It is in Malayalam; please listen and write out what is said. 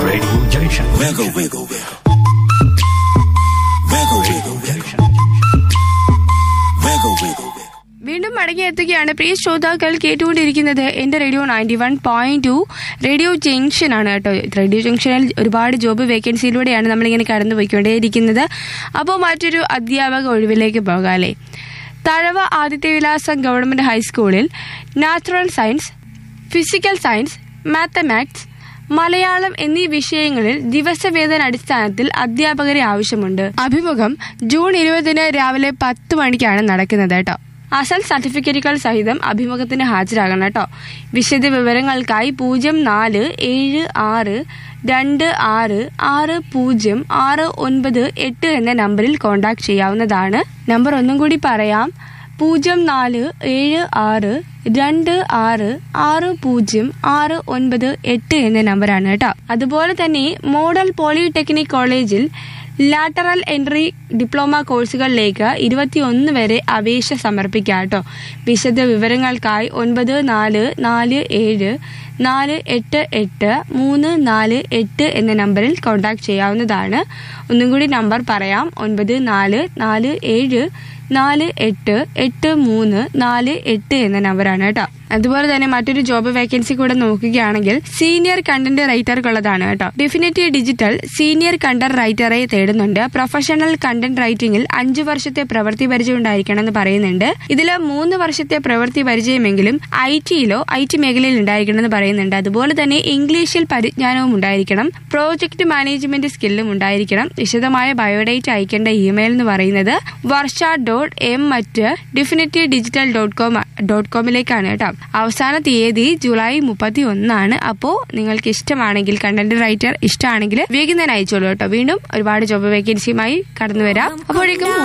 Radio Junction. Wiggle, wiggle, wiggle. Wiggle, wiggle, wiggle. Wiggle, wiggle, wiggle. വീണ്ടും മടങ്ങിയെത്തുകയാണ് പ്രിയ ശ്രോതാക്കൾ കേട്ടുകൊണ്ടിരിക്കുന്നത് എന്റെ radio ninety one point two radio junction ആണ് കേട്ടോ റേഡിയോ ജംഗ്ഷനിൽ ഒരുപാട് ജോബ് വേക്കൻസിയിലൂടെയാണ് നമ്മളിങ്ങനെ കടന്നു പോയിക്കൊണ്ടേയിരിക്കുന്നത് അപ്പോൾ മറ്റൊരു അധ്യാപക ഒഴിവിലേക്ക് പോകാല്ലേ തഴവ ആദിത്യവിലാസം ഗവൺമെന്റ് ഹൈസ്കൂളിൽ natural science physical science mathematics Malayalam എന്നീ വിഷയങ്ങളിൽ ദിവസവേതന അടിസ്ഥാനത്തിൽ അധ്യാപകരെ ആവശ്യമുണ്ട് അഭിമുഖം ജൂൺ ഇരുപതിന് രാവിലെ പത്ത് മണിക്കാണ് നടക്കുന്നത് കേട്ടോ അസൽ സർട്ടിഫിക്കറ്റുകൾ സഹിതം അഭിമുഖത്തിന് ഹാജരാകണം കേട്ടോ വിശദ വിവരങ്ങൾക്കായി പൂജ്യം നാല് ഏഴ് ആറ് രണ്ട് ആറ് ആറ് പൂജ്യം ആറ് ഒൻപത് എട്ട് എന്ന നമ്പറിൽ കോൺടാക്ട് ചെയ്യാവുന്നതാണ് നമ്പർ ഒന്നും കൂടി പറയാം പൂജ്യം നാല് ഏഴ് ആറ് രണ്ട് ആറ് ആറ് പൂജ്യം ആറ് ഒൻപത് എട്ട് എന്ന നമ്പറാണ് കേട്ടോ അതുപോലെ തന്നെ മോഡൽ പോളിടെക്നിക് കോളേജിൽ ലാറ്ററൽ എൻട്രി ഡിപ്ലോമ കോഴ്സുകളിലേക്ക് ഇരുപത്തിയൊന്ന് വരെ അപേക്ഷ സമർപ്പിക്കാം കേട്ടോ വിശദ വിവരങ്ങൾക്കായി ഒൻപത് നാല് നാല് ഏഴ് നാല് എട്ട് എട്ട് മൂന്ന് നാല് എട്ട് എന്ന നമ്പറിൽ കോൺടാക്ട് ചെയ്യാവുന്നതാണ് ഒന്നും കൂടി നമ്പർ പറയാം ഒൻപത് നാല് നാല് ഏഴ് നാല് എട്ട് എട്ട് മൂന്ന് നാല് എട്ട് എന്ന നമ്പറാണ് കേട്ടോ അതുപോലെ തന്നെ മറ്റൊരു ജോബ് വേക്കൻസി കൂടെ നോക്കുകയാണെങ്കിൽ സീനിയർ കണ്ടന്റ് റൈറ്റർക്കുള്ളതാണ് കേട്ടോ ഡെഫിനറ്റീവ് ഡിജിറ്റൽ സീനിയർ കണ്ടന്റ് റൈറ്ററെ തേടുന്നുണ്ട് പ്രൊഫഷണൽ കണ്ടന്റ് റൈറ്റിംഗിൽ അഞ്ചു വർഷത്തെ പ്രവൃത്തി പരിചയം ഉണ്ടായിരിക്കണം എന്ന് പറയുന്നുണ്ട് ഇതിൽ മൂന്ന് വർഷത്തെ പ്രവൃത്തി പരിചയമെങ്കിലും ഐ ടിയിലോ ഐ ടി മേഖലയിൽ ഉണ്ടായിരിക്കണം എന്ന് പറയുന്നുണ്ട് അതുപോലെ തന്നെ ഇംഗ്ലീഷിൽ പരിജ്ഞാനവും ഉണ്ടായിരിക്കണം പ്രോജക്ട് മാനേജ്മെന്റ് സ്കില്ലും ഉണ്ടായിരിക്കണം വിശദമായ ബയോഡേറ്റ് അയക്കേണ്ട ഇമെയിൽ എന്ന് പറയുന്നത് വർഷ ഡോട്ട് എം മറ്റ് definitive digital dot com dot കോമിലേക്കാണ് കേട്ടോ അവസാന തീയതി ജൂലൈ മുപ്പത്തി ഒന്നാണ് അപ്പോൾ നിങ്ങൾക്ക് ഇഷ്ടമാണെങ്കിൽ കണ്ടന്റ് റൈറ്റർ ഇഷ്ടമാണെങ്കിൽ വേഗം തന്നെ അയച്ചോളൂ കേട്ടോ വീണ്ടും ഒരുപാട് ജോബ് വേക്കൻസിയുമായി കടന്നു വരാം അപ്പോഴേക്കും